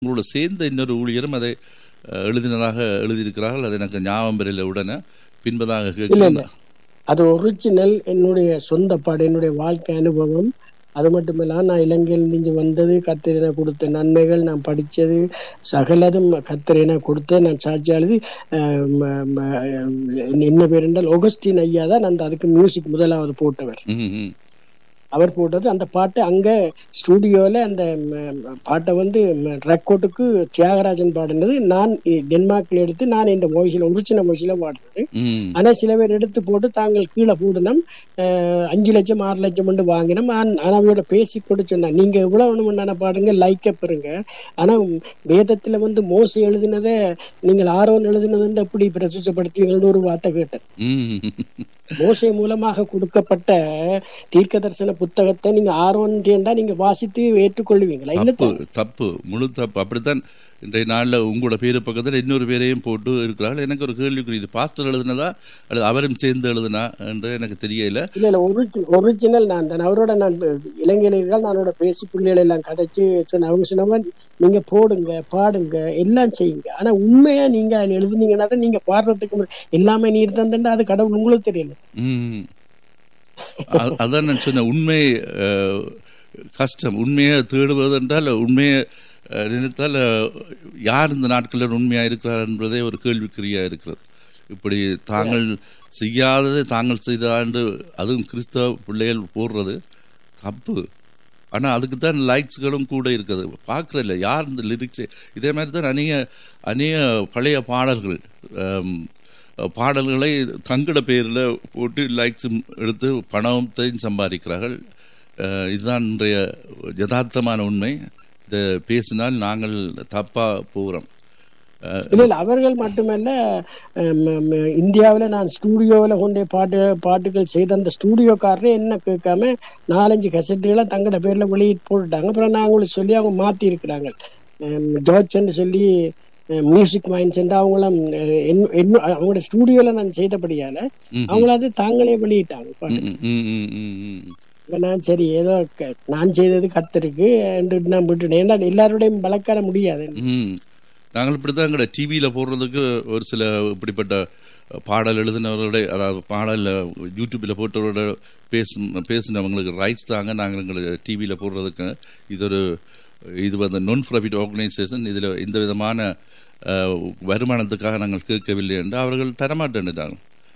உங்களோட சேர்ந்த இன்னொரு ஊழியரும் அதை அஹ், எழுதினதாக எழுதியிருக்கிறார்கள் அது எனக்கு ஞாபகம் பெறல உடனே பின்பதாக இல்ல இல்ல கேட்கிறேன் அது ஒரிஜினல் என்னுடைய சொந்த பாடு என்னுடைய வாழ்க்கை அனுபவம் அது மட்டும் இல்லாம நான் இலங்கையில் இருந்து வந்தது கத்திரின கொடுத்த நன்மைகள் நான் படிச்சது சகலதும் கத்திரின கொடுத்த நான் சாட்சி எழுதி அஹ், ம- ம- என்ன பேர் என்றால் ஒகஸ்டின் ஐயா தான் அந்த அதுக்கு மியூசிக் முதலாவது போட்டவர் ம், ம். அவர் போட்டது அந்த பாட்டு அங்க ஸ்டூடியோல அந்த ம, ம, பாட்டை வந்து ரெக்கார்டுக்கு தியாகராஜன் பாடினது நான் இ- டென்மார்க்ல எடுத்து நான் இந்த வாய்ஸ்ல ஒரிஜினல் வாய்ஸ்ல பாடுறது ம். ஆனா சில பேர் எடுத்து போட்டு தாங்கள் கீழே போடணும் அஹ், அஞ்சு லட்சம் ஆறு லட்சம் கொண்டு வாங்கினோம் ஆனா அவையோட பேசி கூட சொன்னாங்க நீங்க எவ்வளவு வேணும்னு பாடுங்க லைக்க பெறுங்க ஆனா வேதத்துல வந்து மோச எழுதினதை நீங்கள் ஆரோன் எழுதினதுன்னு எப்படி பிரசுத்தப்படுத்துவீங்கன்னு ஒரு வார்த்தை கேட்டேன் ம். மோசே மூலமாக கொடுக்கப்பட்ட தீர்க்க தரிசன புத்தகத்தை நீங்க ஆர்வன்றா நீங்க வாசித்து ஏற்றுக்கொள்வீங்களா இல்ல தப்பு தப்பு முழு தப்பு அப்படித்தான் இன்றைய நாள்ல உங்களோட பேரு பக்கத்துல இன்னொரு பேரையும் போட்டு இருக்கிறார்கள் எனக்கு ஒரு கேள்விக்குறி இது பாஸ்டர் எழுதினதா அல்லது அவரும் சேர்ந்து எழுதினா என்று எனக்கு தெரியல இல்ல இல்ல ஒரிஜினல் நான் தான் அவரோட நான் இளைஞர்கள் நானோட பேசி பிள்ளைகளை எல்லாம் கதைச்சு சொன்ன அவங்க சொன்னவன் நீங்க போடுங்க பாடுங்க எல்லாம் செய்யுங்க ஆனா உண்மையா நீங்க அதுல எழுதுனீங்கன்னா தான் நீங்க பாடுறதுக்கு முன்ன- எல்லாமே நீர் தந்தா அது கடவுள் உங்களுக்கு தெரியல ம். அ- அதான் நான் சொன்னேன் உண்மை அஹ், கஷ்டம் உண்மையை தேடுவது என்றால் உண்மையை அஹ், நினைத்தால் அஹ், யார் இந்த நாட்களில் உண்மையா இருக்கிறார் என்பதே ஒரு கேள்விக்குறியா இருக்கிறது இப்படி தாங்கள் செய்யாததை தாங்கள் செய்தா என்று அதுவும் கிறிஸ்தவ பிள்ளைகள் போடுறது தப்பு ஆனா அதுக்கு தான் லைக்ஸ்களும் கூட இருக்குது பார்க்கறதில்ல யார் இந்த லிரிக்ஸ் இதே மாதிரி தான் அநேக அநேக பழைய பாடல்கள் ஆம், பாடல்களை தங்கட பேரில் போட்டு லைக்ஸ் எடுத்து பணத்தையும் சம்பாதிக்கிறார்கள் அஹ், இதுதான் இன்றைய யதார்த்தமான உண்மை இதை பேசினால் நாங்கள் தப்பா போகிறோம் அஹ், இல்ல இல்ல அவர்கள் மட்டுமல்ல அஹ், ம- ம- இந்தியாவுல நான் ஸ்டூடியோவில் கொண்டே பாட்டு பாட்டுகள் செய்த அந்த ஸ்டூடியோக்காரரே என்ன கேட்காம நாலஞ்சு கசட்டுகளை தங்கட பேர்ல வெளியிட்டு போட்டுட்டாங்க அப்புறம் நான் அவங்களுக்கு சொல்லி அவங்க மாத்தி இருக்கிறாங்க ஜார்ஜ்ன்னு சொல்லி மியூசிக் மைண்ட்ஸ் அவங்களாம் அஹ், என்ன- என்ன- அவங்களோட ஸ்டூடியோல நான் செய்தபடியால ம், அவங்களாவது தாங்களே வெளியிட்டாங்க பாட்டு. ம், ம், ம், ம், ம். இப்ப நான் சரி ஏதோ க- நான் செய்தது கத்திருக்கு என்று நான் விட்டுட்டேன் ஏன்னா எல்லாரோடையும் வழக்காட முடியாது ம் நாங்கள் இப்படிதான் எங்கட டிவியில போடுறதுக்கு ஒரு சில இப்படிப்பட்ட பாடல் எழுதினவர்களுடைய அதாவது பாடல் யூடியூப்ல போட்டவரோட பேசு பேசினவங்களுக்கு ரைட்ஸ் தாங்க நாங்கள் எங்களை டிவியில போடுறதுக்கு இது ஒரு இது வந்து நான் ப்ராஃபிட் ஆர்கனைசேஷன் இதில் எந்த விதமான அஹ், வருமானத்துக்காக நாங்கள் கேட்கவில்லை என்று அவர்கள் தரமாட்டேன்ட்டாங்க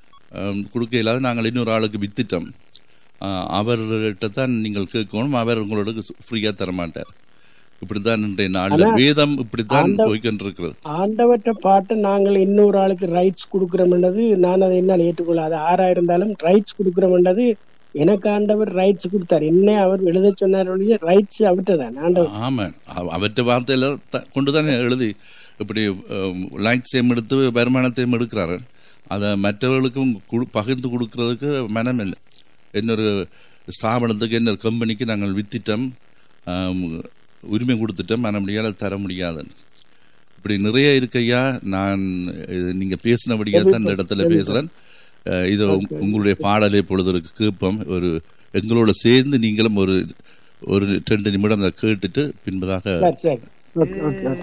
கொடுக்க இல்லாத நாங்கள் இன்னொரு ஆளுக்கு வித்துட்டோம் அஹ், அவர்கிட்ட தான் நீங்கள் கேட்கணும் அவர் உங்களுக்கு ஃப்ரீயா தரமாட்டார் இப்படித்தான் இன்றைய நாள்ல வேதம் இப்படித்தான் போய்கொண்டிருக்கிறது ஆண்டவற்ற பாட்டை நாங்கள் இன்னொரு ஆளுக்கு ரைட்ஸ் கொடுக்கிறோம்ன்றது நான் அதை என்னால் ஏற்றுக்கொள்ள அது ஆறா இருந்தாலும் ரைட்ஸ் கொடுக்கிறோம்ன்றது எனக்கு ஆண்டவர் ரைட்ஸ் கொடுத்தார் என்ன அவர் எழுத சொன்னார் ரைட்ஸ் அவர்கிட்ட தான் ஆண்டவர் ஆமா அவ- அவற்றை வார்த்தையில த- கொண்டுதானே எழுதி இப்படி லைக்ஸையும் எடுத்து வருமானத்தையும் எடுக்கிறாரு அதை மற்றவர்களுக்கும் குடு- பகிர்ந்து கொடுக்கறதுக்கு மனம் இல்லை இன்னொரு ஸ்தாபனத்துக்கு இன்னொரு கம்பெனிக்கு நாங்கள் வித்திட்டோம் ஆம், உரிமை கொடுத்துட்டோம் மன முடியாத தர முடியாதுன்னு இப்படி நிறைய இருக்கையா நான் இது நீங்க பேசினபடியா தான் இந்த இடத்துல பேசுறேன் அஹ், இது உங்க- உங்களுடைய பாடலை பொழுது ஒரு கேட்போம் ஒரு எங்களோட சேர்ந்து நீங்களும் ஒரு ஒரு ரெண்டு நிமிடம் அதை கேட்டுட்டு பின்பதாக சரி சரி ஓகே ஓகே ஓகே